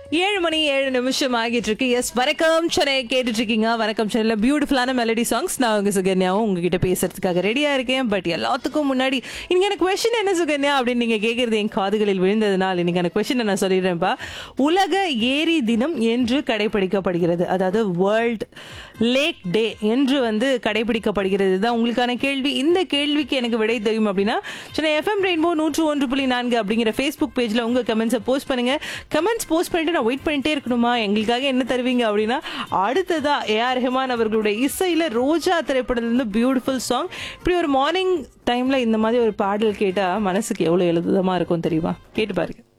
ஏழு மணி ஏழு நிமிஷம் ஆகிட்டு இருக்கு எஸ் வணக்கம் சென்னை கேட்டுட்டு இருக்கீங்க வணக்கம் சென்னையில பியூட்டிஃபுல்லான மெலடி சாங்ஸ் நான் உங்க சுகன்யாவும் உங்ககிட்ட பேசுறதுக்காக ரெடியா இருக்கேன் பட் எல்லாத்துக்கும் முன்னாடி இன்னைக்கு எனக்கு கொஸ்டின் என்ன சுகன்யா அப்படின்னு நீங்க கேட்கறது என் காதுகளில் விழுந்ததுனால் இன்னைக்கு எனக்கு கொஸ்டின் நான் சொல்லிடுறேன்ப்பா உலக ஏரி தினம் என்று கடைபிடிக்கப்படுகிறது அதாவது வேர்ல்ட் லேக் டே என்று வந்து கடைபிடிக்கப்படுகிறது தான் உங்களுக்கான கேள்வி இந்த கேள்விக்கு எனக்கு விடை தெரியும் அப்படின்னா சென்னை எஃப்எம் ரெயின்போ நூற்று ஒன்று புள்ளி நான்கு அப்படிங்கிற ஃபேஸ்புக் பேஜ்ல உங்க கமெண்ட்ஸை போஸ்ட் பண்ணுங்க கமெண்ட்ஸ் போஸ்ட் பண்ணிட்டு நான் வெயிட் பண்ணிட்டே இருக்கணுமா எங்களுக்காக என்ன தருவீங்க அப்படின்னா அடுத்ததா ஏஆர் ரஹ்மான் அவர்களுடைய இசையில ரோஜா திரைப்படத்துல இருந்து பியூட்டிஃபுல் சாங் இப்படி ஒரு மார்னிங் டைம்ல இந்த மாதிரி ஒரு பாடல் கேட்டா மனசுக்கு எவ்வளவு எழுதுதமா இருக்கும் தெரியுமா கேட்டு பாருங்க